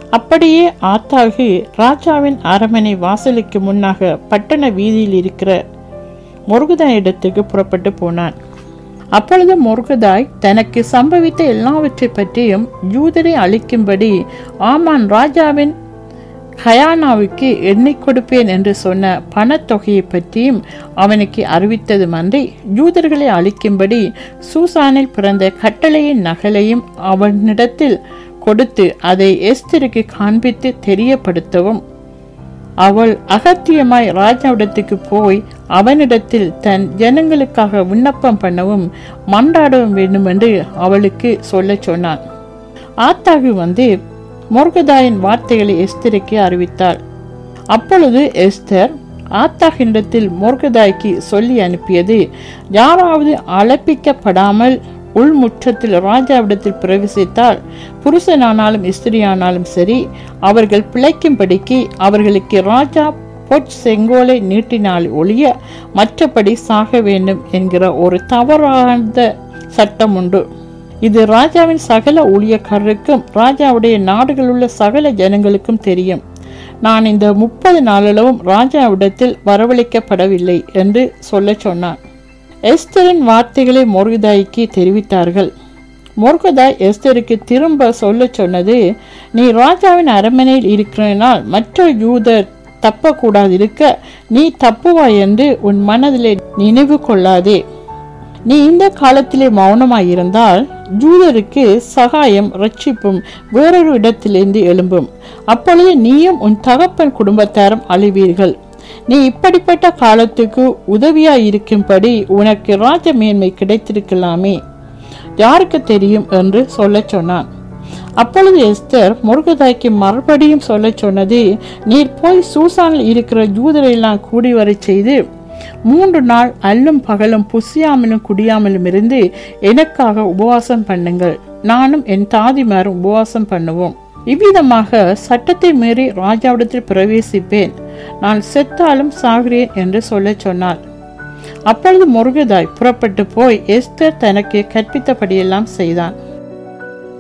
அப்படியே ஆத்தாகு ராஜாவின் அரண்மனை வாசலுக்கு முன்னாக பட்டண வீதியில் இருக்கிற முருகதாய் இடத்துக்கு புறப்பட்டு போனான் அப்பொழுது முருகதாய் தனக்கு சம்பவித்த எல்லாவற்றை பற்றியும் யூதரை அழிக்கும்படி ஆமான் ராஜாவின் ஹயானாவுக்கு எண்ணிக் கொடுப்பேன் என்று சொன்ன பணத்தொகையை பற்றியும் அவனுக்கு அறிவித்ததுமன்றி யூதர்களை அழிக்கும்படி சூசானில் பிறந்த கட்டளையின் நகலையும் அவனிடத்தில் கொடுத்து அதை எஸ்தருக்கு காண்பித்து தெரியப்படுத்தவும் அவள் அகத்தியமாய் ராஜாவிடத்துக்கு போய் அவனிடத்தில் தன் ஜனங்களுக்காக விண்ணப்பம் பண்ணவும் மன்றாடவும் வேண்டுமென்று அவளுக்கு சொல்லச் சொன்னான் ஆத்தாகு வந்து மொர்கதாயின் வார்த்தைகளை எஸ்தருக்கு அறிவித்தாள் அப்பொழுது எஸ்தர் ஆத்தாகிண்டத்தில் மொர்கதாய்க்கு சொல்லி அனுப்பியது யாராவது அழைப்பிக்கப்படாமல் உள்முற்றத்தில் ராஜாவிடத்தில் பிரவேசித்தால் புருஷனானாலும் ஸ்திரியானாலும் சரி அவர்கள் பிழைக்கும்படிக்கு அவர்களுக்கு ராஜா பொற் செங்கோலை நீட்டினால் ஒழிய மற்றபடி சாக வேண்டும் என்கிற ஒரு தவறான சட்டம் உண்டு இது ராஜாவின் சகல ஊழியக்காரருக்கும் ராஜாவுடைய நாடுகள் உள்ள சகல ஜனங்களுக்கும் தெரியும் நான் இந்த முப்பது நாளளவும் ராஜாவிடத்தில் வரவழைக்கப்படவில்லை என்று சொல்லச் சொன்னான் எஸ்தரின் வார்த்தைகளை மொர்கதாய்க்கு தெரிவித்தார்கள் மொர்கதாய் எஸ்தருக்கு திரும்ப சொல்ல சொன்னது நீ ராஜாவின் அரண்மனையில் இருக்கிறனால் மற்ற யூதர் தப்பக்கூடாது இருக்க நீ தப்புவாய் என்று உன் மனதிலே நினைவு கொள்ளாதே நீ இந்த காலத்திலே மௌனமாயிருந்தால் ஜூதருக்கு சகாயம் ரட்சிப்பும் வேறொரு இடத்திலிருந்து எழும்பும் அப்பொழுது நீயும் உன் தகப்பன் குடும்பத்தாரும் அழிவீர்கள் நீ இப்படிப்பட்ட காலத்துக்கு உதவியாய் இருக்கும்படி உனக்கு ராஜ மேன்மை கிடைத்திருக்கலாமே யாருக்கு தெரியும் என்று சொல்லச் சொன்னான் அப்பொழுது எஸ்தர் முருகதாய்க்கு மறுபடியும் சொல்லச் சொன்னது நீர் போய் சூசானில் இருக்கிற யூதரையெல்லாம் கூடி வரச் செய்து மூன்று நாள் அல்லும் பகலும் புசியாமலும் குடியாமலும் இருந்து எனக்காக உபவாசம் பண்ணுங்கள் நானும் என் தாதிமாரும் உபவாசம் பண்ணுவோம் இவ்விதமாக சட்டத்தை மீறி ராஜாவிடத்தில் பிரவேசிப்பேன் நான் செத்தாலும் சாகிறேன் என்று சொல்லச் சொன்னாள் அப்பொழுது முருகதாய் புறப்பட்டு போய் எஸ்தர் தனக்கு கற்பித்தபடியெல்லாம் செய்தான்